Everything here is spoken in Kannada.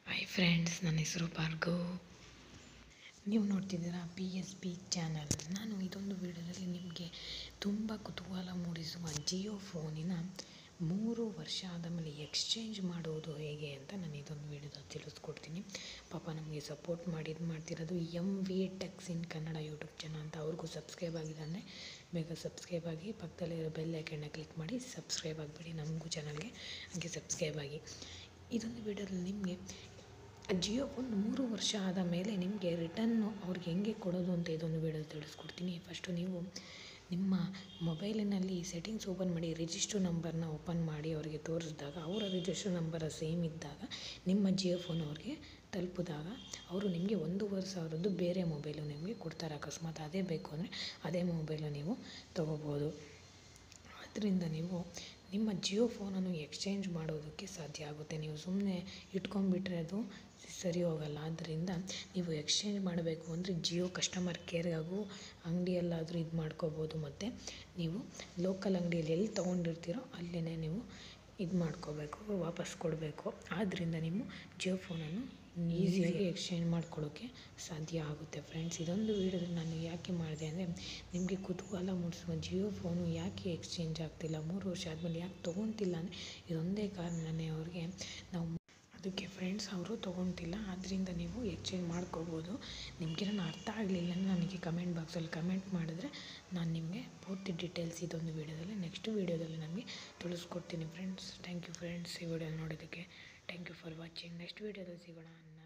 ಹಾಯ್ ಫ್ರೆಂಡ್ಸ್ ನನ್ನ ಹೆಸರು ಭಾರ್ಗವ್ ನೀವು ನೋಡ್ತಿದ್ದೀರಾ ಪಿ ಎಸ್ ಪಿ ಚಾನಲ್ ನಾನು ಇದೊಂದು ವಿಡಿಯೋದಲ್ಲಿ ನಿಮಗೆ ತುಂಬ ಕುತೂಹಲ ಮೂಡಿಸುವ ಜಿಯೋ ಫೋನಿನ ಮೂರು ವರ್ಷ ಆದ ಮೇಲೆ ಎಕ್ಸ್ಚೇಂಜ್ ಮಾಡುವುದು ಹೇಗೆ ಅಂತ ನಾನು ಇದೊಂದು ವಿಡಿಯೋದಲ್ಲಿ ತಿಳಿಸ್ಕೊಡ್ತೀನಿ ಪಾಪ ನಮಗೆ ಸಪೋರ್ಟ್ ಮಾಡಿ ಇದು ಮಾಡ್ತಿರೋದು M V Techs in Kannada YouTube channel ಅಂತ ಅವ್ರಿಗೂ ಸಬ್ಸ್ಕ್ರೈಬ್ ಆಗಿಲ್ಲ ಅಂದರೆ ಬೇಗ ಸಬ್ಸ್ಕ್ರೈಬ್ ಆಗಿ ಪಕ್ಕದಲ್ಲಿರೋ ಬೆಲ್ ಐಕನ್ನ ಕ್ಲಿಕ್ ಮಾಡಿ ಸಬ್ಸ್ಕ್ರೈಬ್ ಆಗಿಬಿಡಿ ನಮಗೂ ಚಾನಲ್ಗೆ ಹಾಗೆ ಸಬ್ಸ್ಕ್ರೈಬ್ ಆಗಿ ಇದೊಂದು ವಿಡಿಯೋದಲ್ಲಿ ನಿಮಗೆ ಜಿಯೋ ಫೋನ್ ಮೂರು ವರ್ಷ ಆದ ಮೇಲೆ ನಿಮಗೆ ರಿಟರ್ನು ಅವ್ರಿಗೆ ಹೆಂಗೆ ಕೊಡೋದು ಅಂತ ಇದೊಂದು ವಿಡಿಯೋ ತಿಳಿಸ್ಕೊಡ್ತೀನಿ ಫಸ್ಟು ನೀವು ನಿಮ್ಮ ಮೊಬೈಲಿನಲ್ಲಿ ಸೆಟ್ಟಿಂಗ್ಸ್ ಓಪನ್ ಮಾಡಿ ರಿಜಿಸ್ಟರ್ ನಂಬರ್ನ ಓಪನ್ ಮಾಡಿ ಅವರಿಗೆ ತೋರಿಸಿದಾಗ ಅವರ ರಿಜಿಸ್ಟರ್ ನಂಬರ ಸೇಮ್ ಇದ್ದಾಗ ನಿಮ್ಮ ಜಿಯೋ ಫೋನ್ ಅವ್ರಿಗೆ ತಲುಪಿದಾಗ ಅವರು ನಿಮಗೆ ಒಂದೂವರೆ ಸಾವಿರದ್ದು ಬೇರೆ ಮೊಬೈಲು ನಿಮಗೆ ಕೊಡ್ತಾರೆ ಅಕಸ್ಮಾತ್ ಅದೇ ಬೇಕು ಅಂದರೆ ಅದೇ ಮೊಬೈಲು ನೀವು ತೊಗೋಬೋದು ಅದರಿಂದ ನೀವು ನಿಮ್ಮ ಜಿಯೋ ಫೋನನ್ನು ಎಕ್ಸ್ಚೇಂಜ್ ಮಾಡೋದಕ್ಕೆ ಸಾಧ್ಯ ಆಗುತ್ತೆ ನೀವು ಸುಮ್ಮನೆ ಇಟ್ಕೊಂಡ್ಬಿಟ್ರೆ ಅದು ಸರಿ ಹೋಗಲ್ಲ ಆದ್ದರಿಂದ ನೀವು ಎಕ್ಸ್ಚೇಂಜ್ ಮಾಡಬೇಕು ಅಂದರೆ ಜಿಯೋ ಕಸ್ಟಮರ್ ಕೇರ್ಗಾಗೂ ಅಂಗಡಿಯಲ್ಲಾದರೂ ಇದು ಮಾಡ್ಕೋಬೋದು ಮತ್ತು ನೀವು ಲೋಕಲ್ ಅಂಗಡಿಯಲ್ಲಿ ಎಲ್ಲಿ ತೊಗೊಂಡಿರ್ತೀರೋ ಅಲ್ಲೇ ನೀವು ಇದು ಮಾಡ್ಕೋಬೇಕು ವಾಪಸ್ ಕೊಡಬೇಕು ಆದ್ದರಿಂದ ನೀವು ಜಿಯೋ ಫೋನನ್ನು ಈಸಿಯಾಗಿ ಎಕ್ಸ್ಚೇಂಜ್ ಮಾಡ್ಕೊಳ್ಳೋಕ್ಕೆ ಸಾಧ್ಯ ಆಗುತ್ತೆ ಫ್ರೆಂಡ್ಸ್ ಇದೊಂದು ವೀಡಿಯೋದಲ್ಲಿ ನಾನು ಯಾಕೆ ಮಾಡಿದೆ ಅಂದರೆ ನಿಮಗೆ ಕುತೂಹಲ ಮೂಡಿಸುವ ಜಿಯೋ ಫೋನು ಯಾಕೆ ಎಕ್ಸ್ಚೇಂಜ್ ಆಗ್ತಿಲ್ಲ ಮೂರು ವರ್ಷ ಆದಮೇಲೆ ಯಾಕೆ ತೊಗೊತಿಲ್ಲ ಅಂದರೆ ಇದೊಂದೇ ಕಾರಣನೇ ಅವ್ರಿಗೆ ನಾವು ಅದಕ್ಕೆ ಫ್ರೆಂಡ್ಸ್ ಅವರು ತೊಗೊತಿಲ್ಲ ಆದ್ದರಿಂದ ನೀವು ಎಕ್ಸ್ಚೇಂಜ್ ಮಾಡ್ಕೋಬೋದು ನಿಮಗೆ ನಾನು ಅರ್ಥ ಆಗಲಿಲ್ಲ ಅಂದರೆ ನನಗೆ ಕಮೆಂಟ್ ಬಾಕ್ಸಲ್ಲಿ ಕಮೆಂಟ್ ಮಾಡಿದ್ರೆ ನಾನು ನಿಮಗೆ ಪೂರ್ತಿ ಡೀಟೇಲ್ಸ್ ಇದೊಂದು ವೀಡಿಯೋದಲ್ಲಿ ನೆಕ್ಸ್ಟ್ ವೀಡಿಯೋದಲ್ಲಿ ನಮಗೆ ತಿಳಿಸ್ಕೊಡ್ತೀನಿ ಫ್ರೆಂಡ್ಸ್ ಥ್ಯಾಂಕ್ ಯು ಫ್ರೆಂಡ್ಸ್ ಈ ವಿಡಿಯೋ ನೋಡೋದಕ್ಕೆ thank you for watching next ವೀಡಿಯೋದಲ್ಲಿ ಸಿಗೋಣ